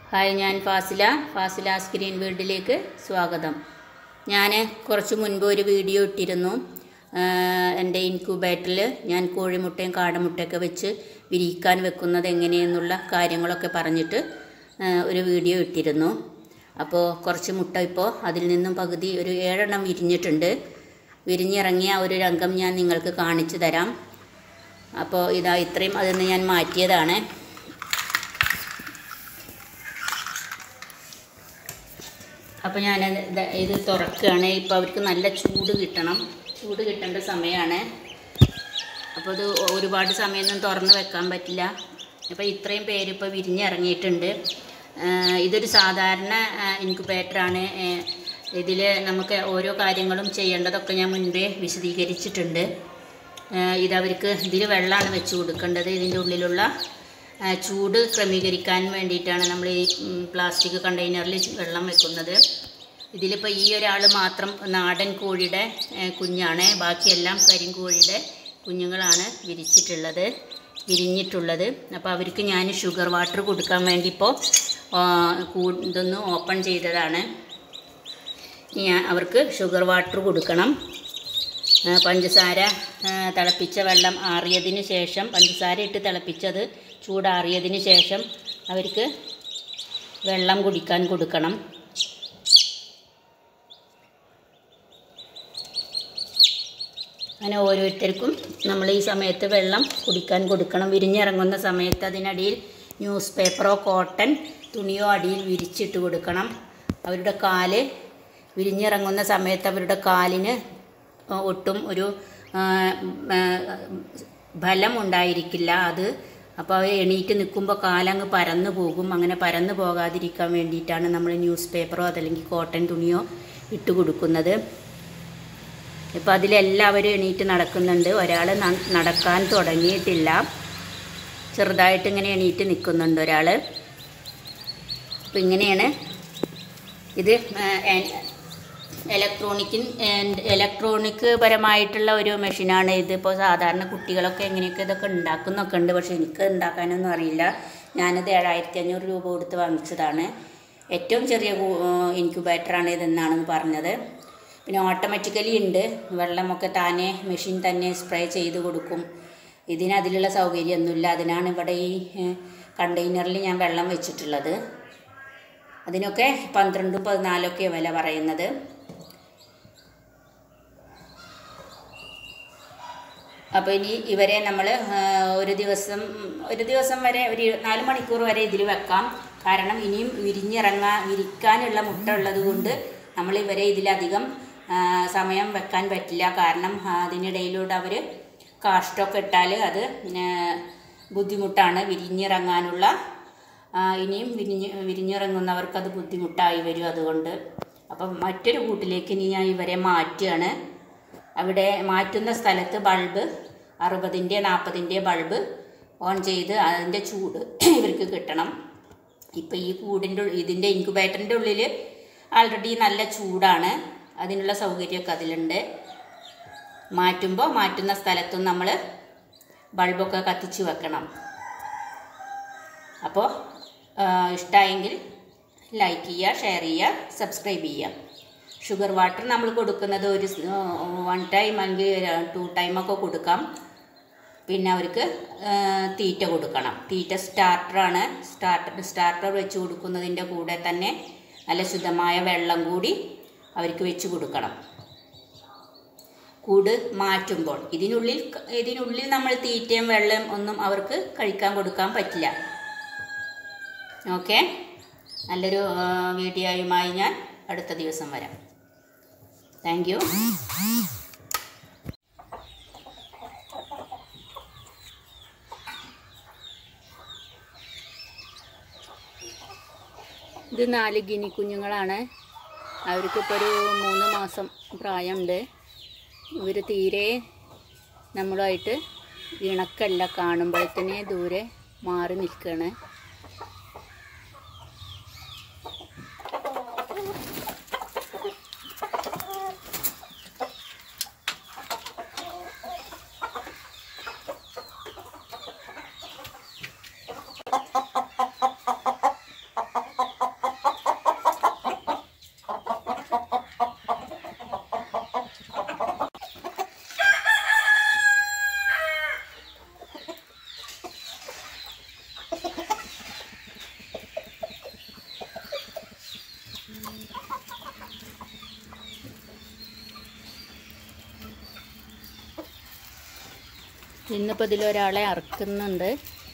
hi ഞാൻ ഫാസില ഫാസില screen വേൾഡിലേക്ക് സ്വാഗതം ഞാൻ കുറച്ച് മുൻപ് ഒരു വീഡിയോ ഇട്ടിരുന്നു ആഹ് എൻ്റെ ഇൻക്യുബേറ്ററിൽ ഞാൻ കോഴിമുട്ടയും കാടമുട്ടയൊക്കെ വെച്ച് വിരിയിക്കാൻ വെക്കുന്നത് എങ്ങനെയെന്നുള്ള കാര്യങ്ങളൊക്കെ പറഞ്ഞിട്ട് ആഹ് ഒരു വീഡിയോ ഇട്ടിരുന്നു അപ്പോൾ കുറച്ച് മുട്ട ഇപ്പോൾ അതിൽ നിന്നും പകുതി ഒരു ഏഴെണ്ണം വിരിഞ്ഞിട്ടുണ്ട് വിരിഞ്ഞിറങ്ങിയ ഒരു രംഗം ഞാൻ നിങ്ങൾക്ക് കാണിച്ചു തരാം അപ്പോൾ ഇതാ ഇത്രയും അതിൽ നിന്ന് ഞാൻ മാറ്റിയതാണ് അപ്പോൾ ഞാൻ ഇത് തുറക്കുകയാണ് ഇപ്പോൾ അവർക്ക് നല്ല ചൂട് കിട്ടണം ചൂട് കിട്ടേണ്ട സമയമാണ് അപ്പോൾ ഇത് ഒരുപാട് സമയമൊന്നും തുറന്ന് വെക്കാൻ പറ്റില്ല അപ്പോൾ ഇത്രയും പേര് ഇപ്പോൾ വിരിഞ്ഞിറങ്ങിയിട്ടുണ്ട് ആഹ് ഇതൊരു സാധാരണ ഇൻക്യുബേറ്ററാണ് ഇതിൽ നമുക്ക് ഓരോ കാര്യങ്ങളും ചെയ്യേണ്ടതൊക്കെ ഞാൻ മുൻപേ വിശദീകരിച്ചിട്ടുണ്ട് ആഹ് ഇതവർക്ക് ഇതിൽ വെള്ളമാണ് വെച്ച് കൊടുക്കേണ്ടത് ഇതിൻ്റെ ഉള്ളിലുള്ള ആ, ചൂട് ക്രമീകരിക്കാൻ വേണ്ടിയിട്ടാണ് നമ്മൾ ഈ ഉം, പ്ലാസ്റ്റിക് കണ്ടെയ്നറിൽ വെള്ളം വെക്കുന്നത് ഇതിലിപ്പോൾ ഈ ഒരാൾ മാത്രം നാടൻ കോഴിയുടെ ഏ, കുഞ്ഞാണ് ബാക്കിയെല്ലാം കരിങ്കോഴിയുടെ കുഞ്ഞുങ്ങളാണ് വിരിച്ചിട്ടുള്ളത് വിരിഞ്ഞിട്ടുള്ളത് അപ്പോൾ അവർക്ക് ഞാൻ ഷുഗർ വാട്ടർ കൊടുക്കാൻ വേണ്ടി ഇപ്പോൾ ഇതൊന്ന് ഓപ്പൺ ചെയ്തതാണ് ഇനി ഞാൻ അവർക്ക് ഷുഗർ വാട്ടർ കൊടുക്കണം ആ, പഞ്ചസാര ആ, തിളപ്പിച്ച വെള്ളം ആറിയതിന് ശേഷം പഞ്ചസാര ഇട്ട് തിളപ്പിച്ചത് ചൂടാറിയതിന് ശേഷം അവർക്ക് വെള്ളം കുടിക്കാൻ കൊടുക്കണം അങ്ങനെ ഓരോരുത്തർക്കും നമ്മൾ ഈ സമയത്ത് വെള്ളം കുടിക്കാൻ കൊടുക്കണം വിരിഞ്ഞിറങ്ങുന്ന സമയത്ത് അതിനടിയിൽ ന്യൂസ് പേപ്പറോ കോട്ടൺ തുണിയോ അടിയിൽ വിരിച്ചിട്ട് കൊടുക്കണം അവരുടെ കാല് വിരിഞ്ഞിറങ്ങുന്ന സമയത്ത് അവരുടെ കാലിന് ഒട്ടും ഒരു ആ, ആ, ബലം ഉണ്ടായിരിക്കില്ല അത് അപ്പോൾ അവർ എണീറ്റ് നിൽക്കുമ്പോൾ കാലങ്ങ് പരന്നു പോകും അങ്ങനെ പരന്നു പോകാതിരിക്കാൻ വേണ്ടിയിട്ടാണ് നമ്മൾ ന്യൂസ് പേപ്പറോ അതല്ലെങ്കിൽ കോട്ടൺ തുണിയോ ഇട്ട് കൊടുക്കുന്നത് ഇപ്പം അതിലെല്ലാവരും എണീറ്റ് നടക്കുന്നുണ്ട് ഒരാൾ നടക്കാൻ തുടങ്ങിയിട്ടില്ല ചെറുതായിട്ട് ഇങ്ങനെ എണീറ്റ് നിൽക്കുന്നുണ്ട് ഒരാൾ അപ്പം ഇങ്ങനെയാണ് ഇത് ഇലക്ട്രോണിക്കിൻ ഇലക്ട്രോണിക് പരമായിട്ടുള്ള ഒരു മെഷീനാണ് ഇതിപ്പോൾ സാധാരണ കുട്ടികളൊക്കെ എങ്ങനെയൊക്കെ ഇതൊക്കെ ഉണ്ടാക്കുന്നൊക്കെ ഉണ്ട് പക്ഷേ എനിക്ക് ഉണ്ടാക്കാനൊന്നും അറിയില്ല ഞാനത് ഏഴായിരത്തി അഞ്ഞൂറ് രൂപ കൊടുത്ത് വാങ്ങിച്ചതാണ് ഏറ്റവും ചെറിയ ഇൻക്യുബേറ്ററാണ് ഇതെന്നാണ് പറഞ്ഞത് പിന്നെ ഓട്ടോമാറ്റിക്കലി ഉണ്ട് വെള്ളമൊക്കെ താനെ മെഷീൻ തന്നെ സ്പ്രേ ചെയ്ത് കൊടുക്കും ഇതിന് അതിലുള്ള സൗകര്യമൊന്നുമില്ല അതിനാണ് ഇവിടെ ഈ കണ്ടെയ്നറിൽ ഞാൻ വെള്ളം വെച്ചിട്ടുള്ളത് അതിനൊക്കെ പന്ത്രണ്ട് പതിനാലൊക്കെ വില പറയുന്നത് അപ്പോൾ ഇനി ഇവരെ നമ്മൾ ഒരു ദിവസം ഒരു ദിവസം വരെ ഒരു നാല് മണിക്കൂർ വരെ ഇതിൽ വെക്കാം കാരണം ഇനിയും വിരിഞ്ഞിറങ്ങാൻ വിരിക്കാനുള്ള മുട്ട ഉള്ളത് കൊണ്ട് നമ്മൾ ഇവരെ ഇതിലധികം ആ, സമയം വെക്കാൻ പറ്റില്ല കാരണം ആ, അതിനിടയിലൂടെ അവർ കാഷ്ടമൊക്കെ ഇട്ടാൽ അത് ആ, ബുദ്ധിമുട്ടാണ് വിരിഞ്ഞിറങ്ങാനുള്ള ആ, ഇനിയും വിരിഞ്ഞ് വിരിഞ്ഞിറങ്ങുന്നവർക്ക് അത് ബുദ്ധിമുട്ടായി വരും അതുകൊണ്ട് അപ്പം മറ്റൊരു കൂട്ടിലേക്ക് ഇനി ഞാൻ ഇവരെ മാറ്റുകയാണ് അവിടെ മാറ്റുന്ന സ്ഥലത്ത് ബൾബ് അറുപതിൻ്റെ നാൽപ്പതിൻ്റെ ബൾബ് ഓൺ ചെയ്ത് അതിൻ്റെ ചൂട് ഇവർക്ക് കിട്ടണം ഇപ്പം ഈ കൂടിൻ്റെ ഉള്ളിൽ ഇതിൻ്റെ ഇൻക്യുബേറ്ററിൻ്റെ ഉള്ളിൽ ആൾറെഡി നല്ല ചൂടാണ് അതിനുള്ള സൗകര്യമൊക്കെ അതിലുണ്ട് മാറ്റുമ്പോൾ മാറ്റുന്ന സ്ഥലത്തും നമ്മൾ ബൾബൊക്കെ കത്തിച്ച് വെക്കണം അപ്പോൾ ഇഷ്ടമായെങ്കിൽ ലൈക്ക് ചെയ്യുക ഷെയർ ചെയ്യുക സബ്സ്ക്രൈബ് ചെയ്യുക ഷുഗർ വാട്ടർ നമ്മൾ കൊടുക്കുന്നത് ഒരു വൺ ടൈം അല്ലെങ്കിൽ ടു ടൈമൊക്കെ കൊടുക്കാം പിന്നെ അവർക്ക് ആ, തീറ്റ കൊടുക്കണം തീറ്റ സ്റ്റാർട്ടറാണ് സ്റ്റാർട്ടർ സ്റ്റാർട്ടർ വെച്ച് കൊടുക്കുന്നതിൻ്റെ കൂടെ തന്നെ നല്ല ശുദ്ധമായ വെള്ളം കൂടി അവർക്ക് വെച്ച് കൊടുക്കണം കൂട് മാറ്റുമ്പോൾ ഇതിനുള്ളിൽ ഇതിനുള്ളിൽ നമ്മൾ തീറ്റയും വെള്ളം ഒന്നും അവർക്ക് കഴിക്കാൻ കൊടുക്കാൻ പറ്റില്ല ഓക്കെ നല്ലൊരു ആ, വീഡിയോയുമായി ഞാൻ അടുത്ത ദിവസം വരാം താങ്ക് യു ഇത് നാല് ഗിനി കുഞ്ഞുങ്ങളാണ് അവർക്കിപ്പോൾ ഒരു മൂന്ന് മാസം പ്രായമുണ്ട് ഇവർ തീരെ നമ്മളുമായിട്ട് ഇണക്കല്ല കാണുമ്പോഴത്തേനെ ദൂരെ മാറി നിൽക്കുകയാണ് ഇന്നിപ്പോൾ ഇതിലൊരാളെ അറക്കുന്നുണ്ട്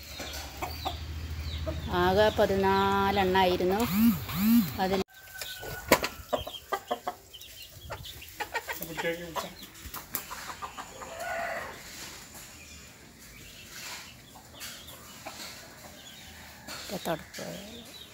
ആകെ പതിനാലെണ്ണായിരുന്നു അതിൽ തുടക്കുക